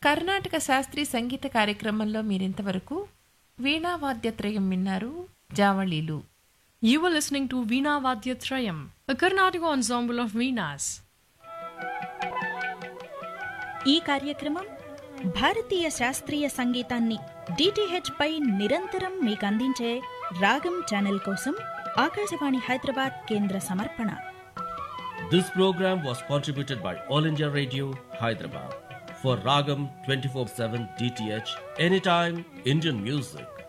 కర్ణాటక శాస్త్రీయ సంగీత కార్యక్రమంలో మీరింతవరకు వీణావాద్యత్రయం విన్నారు జావళీలు You were listening to Veena Vadyatrayam, a Karnataka ensemble of Veenas. ఈ కార్యక్రమం భారతీయ శాస్త్రీయ సంగీతాన్ని డిటిహెచ్ పై నిరంతరం మీకు అందించే రాగం ఛానల్ కోసం ఆకాశవాణి హైదరాబాద్ కేంద్ర సమర్పణ This program was contributed by All India Radio, Hyderabad. For Ragam 24 7 DTH, anytime Indian music.